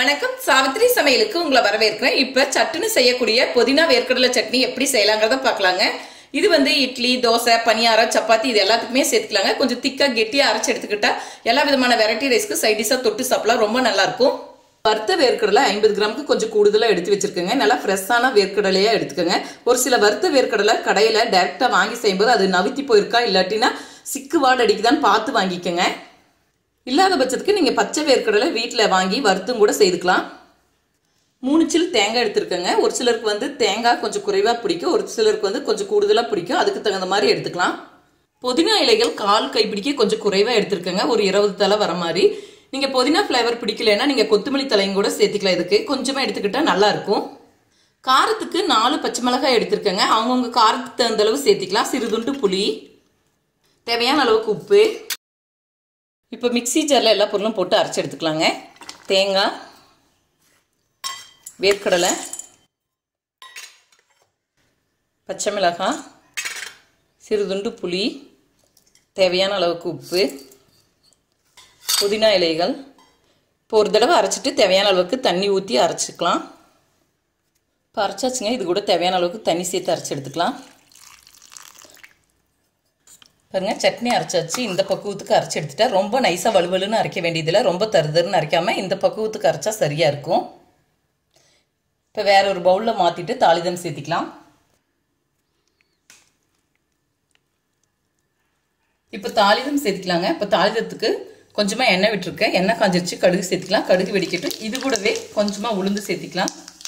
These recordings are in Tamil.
வணக்கம் சாவித்ரி சமையலுக்கு உங்களை வரவேற்கிறேன் இப்ப சட்டுன்னு செய்யக்கூடிய புதினா வேர்க்கடலை சட்னி எப்படி செய்யலாங்கிறத பார்க்கலாங்க இது வந்து இட்லி தோசை பனியாரம் சப்பாத்தி இது எல்லாத்துக்குமே சேர்த்துக்கலாங்க கொஞ்சம் திக்கா கெட்டியா அரைச்சு எடுத்துக்கிட்டா எல்லா விதமான வெரைட்டி ரைஸ்க்கு சைடிஷா தொட்டு சாப்பிடலாம் ரொம்ப நல்லா இருக்கும் வறுத்த வேர்க்கடலை ஐம்பது கிராமுக்கு கொஞ்சம் கூடுதலா எடுத்து வச்சிருக்கேங்க நல்லா ஃப்ரெஷ்ஷான வேர்க்கடலையா எடுத்துக்கோங்க ஒரு சில வறுத்த வேர்க்கடலை கடையில டைரக்டா வாங்கி செய்யும்போது அது நவித்தி போயிருக்கா இல்லாட்டினா சிக்கு வாடு அடிக்குதான்னு பார்த்து வாங்கிக்கோங்க இல்லாத பட்சத்துக்கு நீங்கள் பச்சை வேர்க்கடலை வீட்டில் வாங்கி வறுத்தும் கூட செய்துக்கலாம் மூணு சில் தேங்காய் எடுத்துருக்கேங்க ஒரு சிலருக்கு வந்து தேங்காய் கொஞ்சம் குறைவாக பிடிக்கும் ஒரு சிலருக்கு வந்து கொஞ்சம் கூடுதலாக பிடிக்கும் அதுக்கு தகுந்த மாதிரி எடுத்துக்கலாம் புதினா இலைகள் கால் கைப்பிடிக்க கொஞ்சம் குறைவாக எடுத்துருக்கேங்க ஒரு இருபது தலை வர மாதிரி நீங்கள் புதினா ஃப்ளேவர் பிடிக்கலன்னா நீங்கள் கொத்தமல்லி தலையும் கூட சேர்த்துக்கலாம் இதுக்கு கொஞ்சமாக எடுத்துக்கிட்டால் நல்லா இருக்கும் காரத்துக்கு நாலு பச்சை மிளகாய் எடுத்துருக்கேங்க அவங்கவுங்க காரத்துக்கு தகுந்த அளவு சேர்த்திக்கலாம் சிறுதுண்டு புளி தேவையான அளவுக்கு உப்பு இப்போ மிக்சி ஜாரில் எல்லா பொருளும் போட்டு அரைச்சி எடுத்துக்கலாங்க தேங்காய் வேர்க்கடலை பச்சை மிளகாய் சிறுதுண்டு புளி தேவையான அளவுக்கு உப்பு புதினா இலைகள் இப்போ ஒரு தடவை அரைச்சிட்டு தேவையான அளவுக்கு தண்ணி ஊற்றி அரைச்சிக்கலாம் இப்போ அரைச்சாச்சுங்க இது கூட தேவையான அளவுக்கு தண்ணி சேர்த்து அரைச்சி எடுத்துக்கலாம் பாருங்க சட்னி அரைச்சாச்சு இந்த பக்குவத்துக்கு அரைச்சி எடுத்துட்டா ரொம்ப நைஸாக வலுவலுன்னு அரைக்க வேண்டியதில்லை ரொம்ப தருதருன்னு அரைக்காமல் இந்த பக்குவத்துக்கு அரைச்சா சரியாக இருக்கும் இப்போ வேற ஒரு பவுலில் மாற்றிட்டு தாளிதம் சேர்த்திக்கலாம் இப்போ தாளிதம் சேர்த்திக்கலாங்க இப்போ தாளிதத்துக்கு கொஞ்சமாக எண்ணெய் விட்டுருக்கேன் எண்ணெய் காஞ்சிருச்சு கடுகு சேர்த்திக்கலாம் கடுகு வெடிக்கட்டு இது கூடவே கொஞ்சமாக உளுந்து சேர்த்திக்கலாம்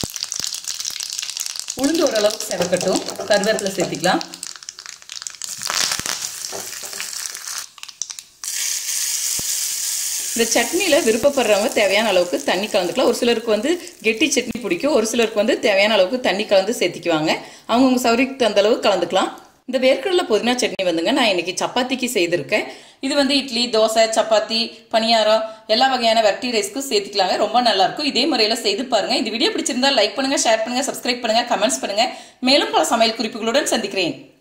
உளுந்து ஓரளவுக்கு செவக்கட்டும் கருவேப்பிலை சேர்த்திக்கலாம் இந்த சட்னியில் விருப்பப்படுறவங்க தேவையான அளவுக்கு தண்ணி கலந்துக்கலாம் ஒரு சிலருக்கு வந்து கெட்டி சட்னி பிடிக்கும் ஒரு சிலருக்கு வந்து தேவையான அளவுக்கு தண்ணி கலந்து சேர்த்திக்குவாங்க அவங்கவுங்க சௌரியத்துக்கு தகுந்த அளவுக்கு கலந்துக்கலாம் இந்த வேர்க்கடலை புதினா சட்னி வந்துங்க நான் இன்னைக்கு சப்பாத்திக்கு செய்திருக்கேன் இது வந்து இட்லி தோசை சப்பாத்தி பணியாரம் எல்லா வகையான வெரைட்டி ரைஸ்க்கும் சேர்த்துக்கலாங்க ரொம்ப நல்லா இருக்கும் இதே முறையில் செய்து பாருங்க இந்த வீடியோ பிடிச்சிருந்தா லைக் பண்ணுங்க ஷேர் பண்ணுங்க சப்ஸ்கிரைப் பண்ணுங்க கமெண்ட்ஸ் பண்ணுங்க மேலும் பல சமையல் குறிப்புகளுடன் சந்திக்கிறேன்